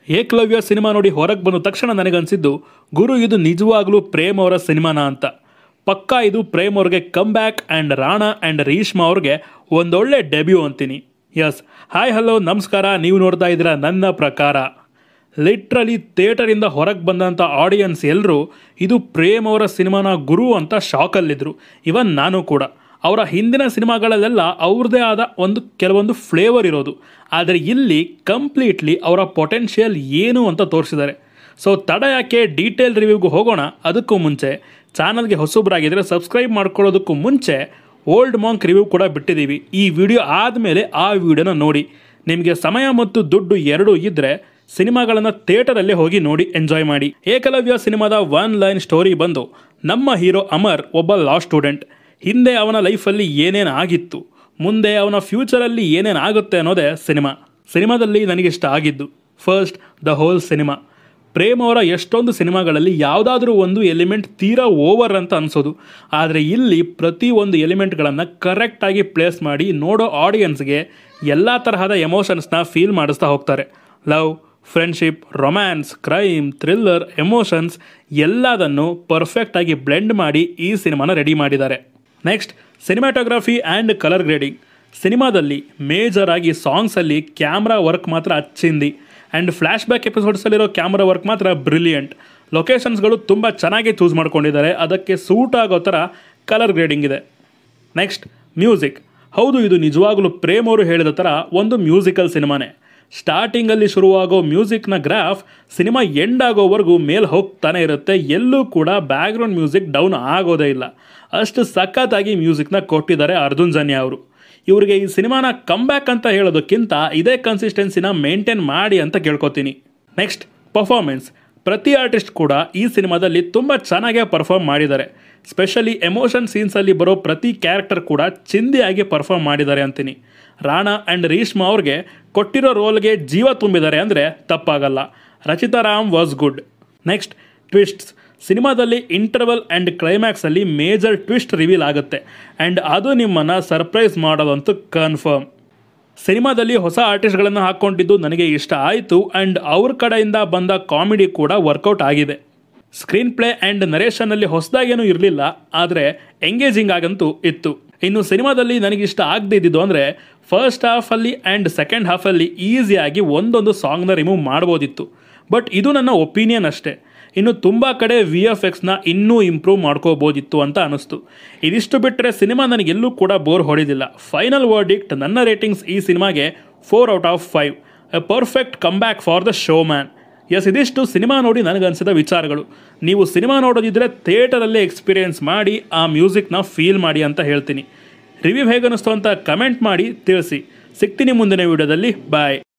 Eklavya cinema ನೋಡಿ ಹೊರಗೆ ಬಂದ ತಕ್ಷಣ ನನಗನ್ಸಿದ್ದು ಗುರು ಇದು ನಿಜವಾಗ್ಲೂ ಪ್ರೇಮ್ ಅವರ ಸಿನಿಮಾನ ಅಂತ ಪಕ್ಕಾ ಇದು ಪ್ರೇಮ್ ಅವ್ರಿಗೆ come back and Rana and Reeshma ಅವ್ರಿಗೆ ಒಂದೊಳ್ಳೆ ಡೆಬ್ಯೂ ಅಂತೀನಿ ಎಸ್ ಹಾಯ್ ಹಲೋ ನಮಸ್ಕಾರ ನೀವು ನೋಡ್ತಾ ಇದ್ದೀರಾ ನನ್ನ ಪ್ರಕಾರ ಲಿಟ್ರಲಿ ಥಿಯೇಟರಿಂದ ಹೊರಗೆ ಬಂದಂಥ ಆಡಿಯನ್ಸ್ ಎಲ್ಲರೂ ಇದು ಪ್ರೇಮ್ ಅವರ ಸಿನಿಮಾನ ಗುರು ಅಂತ ಶಾಕಲ್ಲಿದ್ದರು ಇವನ್ ನಾನು ಕೂಡ ಅವರ ಹಿಂದಿನ ಸಿನಿಮಾಗಳಲ್ಲೆಲ್ಲ ಅವ್ರದ್ದೇ ಆದ ಒಂದು ಕೆಲವೊಂದು ಫ್ಲೇವರ್ ಇರೋದು ಆದರೆ ಇಲ್ಲಿ ಕಂಪ್ಲೀಟ್ಲಿ ಅವರ ಪೊಟೆನ್ಷಿಯಲ್ ಏನು ಅಂತ ತೋರಿಸಿದ್ದಾರೆ ಸೊ ತಡ ಯಾಕೆ ಡೀಟೇಲ್ ರಿವ್ಯೂಗೆ ಹೋಗೋಣ ಅದಕ್ಕೂ ಮುಂಚೆ ಚಾನಲ್ಗೆ ಹೊಸಬ್ರಾಗಿದ್ದರೆ ಸಬ್ಸ್ಕ್ರೈಬ್ ಮಾಡ್ಕೊಳ್ಳೋದಕ್ಕೂ ಮುಂಚೆ ಓಲ್ಡ್ ಮಾಂಕ್ ರಿವ್ಯೂ ಕೂಡ ಬಿಟ್ಟಿದ್ದೀವಿ ಈ ವಿಡಿಯೋ ಆದಮೇಲೆ ಆ ವಿಡಿಯೋನ ನೋಡಿ ನಿಮಗೆ ಸಮಯ ಮತ್ತು ದುಡ್ಡು ಎರಡೂ ಇದ್ದರೆ ಸಿನಿಮಾಗಳನ್ನು ಥಿಯೇಟರಲ್ಲೇ ಹೋಗಿ ನೋಡಿ ಎಂಜಾಯ್ ಮಾಡಿ ಏಕಲವ್ಯ ಸಿನಿಮಾದ ಒನ್ ಲೈನ್ ಸ್ಟೋರಿ ಬಂದು ನಮ್ಮ ಹೀರೋ ಅಮರ್ ಒಬ್ಬ ಲಾ ಸ್ಟೂಡೆಂಟ್ ಹಿಂದೆ ಅವನ ಲೈಫಲ್ಲಿ ಏನೇನು ಆಗಿತ್ತು ಮುಂದೆ ಅವನ ಫ್ಯೂಚರಲ್ಲಿ ಏನೇನು ಆಗುತ್ತೆ ಅನ್ನೋದೇ ಸಿನಿಮಾ ಸಿನಿಮಾದಲ್ಲಿ ನನಗಿಷ್ಟ ಆಗಿದ್ದು first the whole cinema Prem ಅವರ ಎಷ್ಟೊಂದು ಸಿನಿಮಾಗಳಲ್ಲಿ ಯಾವುದಾದ್ರೂ ಒಂದು ಎಲಿಮೆಂಟ್ ತೀರಾ ಓವರ್ ಅಂತ ಅನಿಸೋದು ಆದರೆ ಇಲ್ಲಿ ಪ್ರತಿ ಒಂದು ಎಲಿಮೆಂಟ್ಗಳನ್ನು ಕರೆಕ್ಟಾಗಿ ಪ್ಲೇಸ್ ಮಾಡಿ ನೋಡೋ ಆಡಿಯನ್ಸ್ಗೆ ಎಲ್ಲ ತರಹದ ಎಮೋಷನ್ಸ್ನ ಫೀಲ್ ಮಾಡಿಸ್ತಾ ಹೋಗ್ತಾರೆ love friendship romance crime thriller emotions ಎಲ್ಲದನ್ನು ಪರ್ಫೆಕ್ಟಾಗಿ ಬ್ಲೆಂಡ್ ಮಾಡಿ ಈ ಸಿನಿಮಾನ ರೆಡಿ ಮಾಡಿದ್ದಾರೆ next cinematography and colour grading ಸಿನಿಮಾದಲ್ಲಿ ಮೇಜರ್ ಆಗಿ ಸಾಂಗ್ಸಲ್ಲಿ ಕ್ಯಾಮ್ರಾ ವರ್ಕ್ ಮಾತ್ರ ಅಚ್ಚಿಂದಿ ಆ್ಯಂಡ್ ಫ್ಲ್ಯಾಶ್ ಬ್ಯಾಕ್ ಎಪಿಸೋಡ್ಸಲ್ಲಿರೋ ಕ್ಯಾಮ್ರಾ ವರ್ಕ್ ಮಾತ್ರ ಬ್ರಿಲಿಯಂಟ್ ಲೊಕೇಶನ್ಸ್ಗಳು ತುಂಬ ಚೆನ್ನಾಗಿ ಚೂಸ್ ಮಾಡ್ಕೊಂಡಿದ್ದಾರೆ ಅದಕ್ಕೆ ಸೂಟ್ ಆಗೋ ಥರ ಕಲರ್ ಗ್ರೇಡಿಂಗ್ ಇದೆ ನೆಕ್ಸ್ಟ್ ಮ್ಯೂಸಿಕ್ ಹೌದು ಇದು ನಿಜವಾಗಲೂ ಪ್ರೇಮ್ ಅವರು ಹೇಳಿದ ಥರ ಒಂದು ಮ್ಯೂಸಿಕಲ್ ಸಿನಿಮಾನೇ ಸ್ಟಾರ್ಟಿಂಗಲ್ಲಿ ಶುರುವಾಗೋ ಮ್ಯೂಸಿಕ್ನ ಗ್ರಾಫ್ ಸಿನಿಮಾ ಎಂಡ್ ಆಗೋವರೆಗೂ ಮೇಲೆ ಹೋಗ್ತಾನೆ ಇರುತ್ತೆ ಎಲ್ಲೂ ಕೂಡ ಬ್ಯಾಕ್ಗ್ರೌಂಡ್ ಮ್ಯೂಸಿಕ್ ಡೌನ್ ಆಗೋದೇ ಇಲ್ಲ ಅಷ್ಟು ಸಖತ್ತಾಗಿ ಮ್ಯೂಸಿಕ್ನ ಕೊಟ್ಟಿದ್ದಾರೆ ಅರ್ಜುನ್ ಜನ್ಯ ಅವರು ಇವರಿಗೆ ಈ ಸಿನಿಮಾನ ಕಮ್ಬ್ಯಾಕ್ ಅಂತ ಹೇಳೋದಕ್ಕಿಂತ ಇದೇ ಕನ್ಸಿಸ್ಟೆನ್ಸಿನ ಮೇಂಟೈನ್ ಮಾಡಿ ಅಂತ ಕೇಳ್ಕೊತೀನಿ ನೆಕ್ಸ್ಟ್ ಪರ್ಫಾರ್ಮೆನ್ಸ್ ಪ್ರತಿ ಆರ್ಟಿಸ್ಟ್ ಕೂಡ ಈ ಸಿನಿಮಾದಲ್ಲಿ ತುಂಬ ಚೆನ್ನಾಗೇ ಪರ್ಫಾರ್ಮ್ ಮಾಡಿದ್ದಾರೆ ಸ್ಪೆಷಲಿ ಎಮೋಷನ್ ಸೀನ್ಸಲ್ಲಿ ಬರೋ ಪ್ರತಿ ಕ್ಯಾರೆಕ್ಟರ್ ಕೂಡ ಚಿಂದಿಯಾಗಿ ಪರ್ಫಾರ್ಮ್ ಮಾಡಿದ್ದಾರೆ ಅಂತೀನಿ ರಾಣಾ ಆ್ಯಂಡ್ ರೀಶ್ಮಾ ಅವ್ರಿಗೆ ಕೊಟ್ಟಿರೋ ರೋಲ್ಗೆ ಜೀವ ತುಂಬಿದ್ದಾರೆ ಅಂದರೆ ತಪ್ಪಾಗಲ್ಲ Rachita Ram was good next twists ಸಿನಿಮಾದಲ್ಲಿ ಇಂಟರ್ವಲ್ ಆ್ಯಂಡ್ ಕ್ಲೈಮ್ಯಾಕ್ಸಲ್ಲಿ ಮೇಜರ್ ಟ್ವಿಸ್ಟ್ ರಿವೀಲ್ ಆಗುತ್ತೆ ಆ್ಯಂಡ್ ಅದು ನಿಮ್ಮನ್ನು ಸರ್ಪ್ರೈಸ್ ಮಾಡೋದಂತೂ ಕನ್ಫರ್ಮ್ ಸಿನಿಮಾದಲ್ಲಿ ಹೊಸ ಆರ್ಟಿಸ್ಟ್ಗಳನ್ನು ಹಾಕ್ಕೊಂಡಿದ್ದು ನನಗೆ ಇಷ್ಟ ಆಯಿತು ಆ್ಯಂಡ್ ಅವ್ರ ಕಡೆಯಿಂದ ಬಂದ ಕಾಮಿಡಿ ಕೂಡ ವರ್ಕೌಟ್ ಆಗಿದೆ ಸ್ಕ್ರೀನ್ ಪ್ಲೇ ಆ್ಯಂಡ್ ನರೇಷನ್ನಲ್ಲಿ ಹೊಸದಾಗೇನೂ ಇರಲಿಲ್ಲ ಆದರೆ ಎಂಗೇಜಿಂಗ್ ಆಗಂತೂ ಇತ್ತು ಇನ್ನು ಸಿನಿಮಾದಲ್ಲಿ ನನಗಿಷ್ಟ ಆಗದೇ ಇದ್ದಿದ್ದು ಅಂದರೆ ಫಸ್ಟ್ ಹಾಫಲ್ಲಿ ಆ್ಯಂಡ್ ಸೆಕೆಂಡ್ ಹಾಫಲ್ಲಿ ಈಸಿಯಾಗಿ ಒಂದೊಂದು ಸಾಂಗ್ನ ರಿಮೂವ್ ಮಾಡ್ಬೋದಿತ್ತು ಬಟ್ ಇದು ನನ್ನ ಒಪಿನಿಯನ್ ಅಷ್ಟೇ ಇನ್ನು ತುಂಬ ಕಡೆ ವಿ ಎಫ್ ಎಕ್ಸ್ನ ಇನ್ನೂ ಇಂಪ್ರೂವ್ ಮಾಡ್ಕೋಬೋದಿತ್ತು ಅಂತ ಅನಿಸ್ತು ಇದಿಷ್ಟು ಬಿಟ್ಟರೆ ಸಿನಿಮಾ ನನಗೆಲ್ಲೂ ಕೂಡ ಬೋರ್ ಹೊಡೆದಿಲ್ಲ ಫೈನಲ್ ವರ್ಡಿಕ್ಟ್ ನನ್ನ ರೇಟಿಂಗ್ಸ್ ಈ ಸಿನಿಮಾಗೆ four out of five a perfect come back for the show man yes ಇದಿಷ್ಟು ಸಿನಿಮಾ ನೋಡಿ ನನಗನ್ಸಿದ ವಿಚಾರಗಳು ನೀವು ಸಿನಿಮಾ ನೋಡೋದಿದ್ರೆ ಥಿಯೇಟರಲ್ಲೇ ಎಕ್ಸ್ಪೀರಿಯೆನ್ಸ್ ಮಾಡಿ ಆ ಮ್ಯೂಸಿಕ್ನ ಫೀಲ್ ಮಾಡಿ ಅಂತ ಹೇಳ್ತೀನಿ ರಿವ್ಯೂ ಹೇಗನ್ನಿಸ್ತು ಅಂತ ಕಮೆಂಟ್ ಮಾಡಿ ತಿಳಿಸಿ ಸಿಗ್ತೀನಿ ಮುಂದಿನ ವಿಡಿಯೋದಲ್ಲಿ ಬಾಯ್